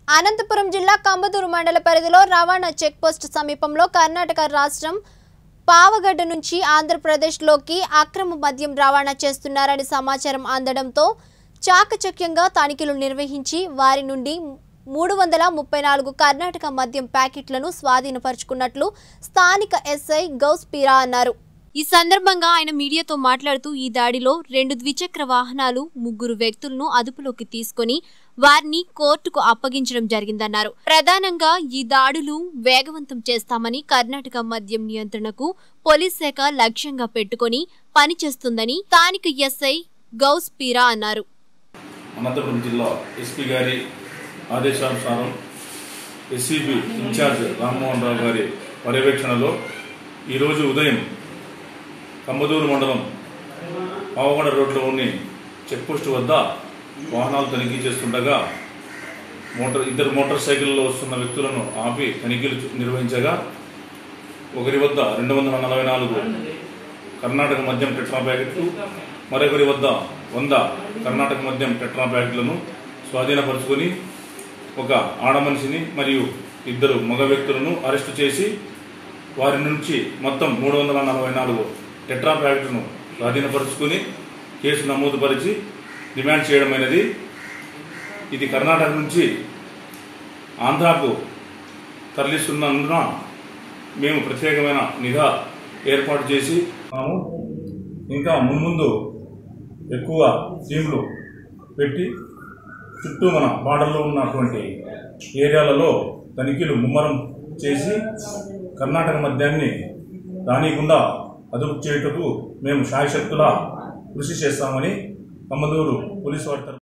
అనంతపురం జిల్లా కంబదూరు మండల పరిధిలో రవాణా చెక్పోస్ట్ సమీపంలో కర్ణాటక రాష్ట్రం పావగడ్డ నుంచి ఆంధ్రప్రదేశ్లోకి అక్రమ మద్యం రవాణా చేస్తున్నారని సమాచారం అందడంతో చాకచక్యంగా తనిఖీలు నిర్వహించి వారి నుండి మూడు వందల ముప్పై నాలుగు కర్ణాటక మద్యం ప్యాకెట్లను స్వాధీనపరుచుకున్నట్లు స్థానిక ఎస్ఐ గౌస్ పీరా అన్నారు ఈ సందర్భంగా ఆయన మీడియాతో మాట్లాడుతూ ఈ దాడిలో రెండు ద్విచక్ర వాహనాలు ముగ్గురు వ్యక్తులను అదుపులోకి తీసుకొని వారిని కోర్టుకు అప్పగించడం జరిగిందన్నారు ప్రధానంగా ఈ దాడులు వేగవంతం చేస్తామని కర్ణాటక మద్యం నియంత్రణకు పోలీస్ శాఖ లక్ష్యంగా పెట్టుకొని పనిచేస్తుందని స్థానిక ఎస్ఐ గౌస్ పీరా అన్నారు అనంతపురం జిల్లా ఎస్పీ గారి ఆదేశానుసారం ఎస్సీబీ ఇన్ఛార్జ్ రామ్మోహన్ రావు గారి పర్యవేక్షణలో ఈరోజు ఉదయం కంబదూరు మండలం పావగడ రోడ్లోని చెక్పోస్ట్ వద్ద వాహనాలు తనిఖీ చేస్తుండగా మోటార్ ఇద్దరు మోటార్ సైకిల్లో వస్తున్న వ్యక్తులను ఆపి తనిఖీలు నిర్వహించగా ఒకరి వద్ద రెండు వందల నలభై నాలుగు కర్ణాటక మద్యం టెట్రా ప్యాకెట్లు మరొకరి వద్ద వంద కర్ణాటక మద్యం టెట్రా ప్యాకెట్లను స్వాధీనపరుచుకొని ఒక ఆడ మనిషిని మరియు ఇద్దరు మగ వ్యక్తులను అరెస్టు చేసి వారి నుంచి మొత్తం మూడు వందల నలభై నాలుగు టెట్రా ప్యాకెట్లను స్వాధీనపరుచుకుని కేసు నమోదుపరిచి డిమాండ్ చేయడమైనది ఇది కర్ణాటక నుంచి ఆంధ్రాకు తరలిస్తున్నందున మేము ప్రత్యేకమైన నిఘా ఏర్పాటు చేసి ఉన్నాము. ఇంకా మున్ముందు ఎక్కువ టీంలు పెట్టి చుట్టూ మన బార్డర్లో ఉన్నటువంటి ఏరియాలలో తనిఖీలు ముమ్మరం చేసి కర్ణాటక మద్యాన్ని రానియకుండా అదుపు చేయుటకు మేము శాయశక్తులా కృషి చేస్తామని కమ్మదూరు పోలీసు వారి తరఫున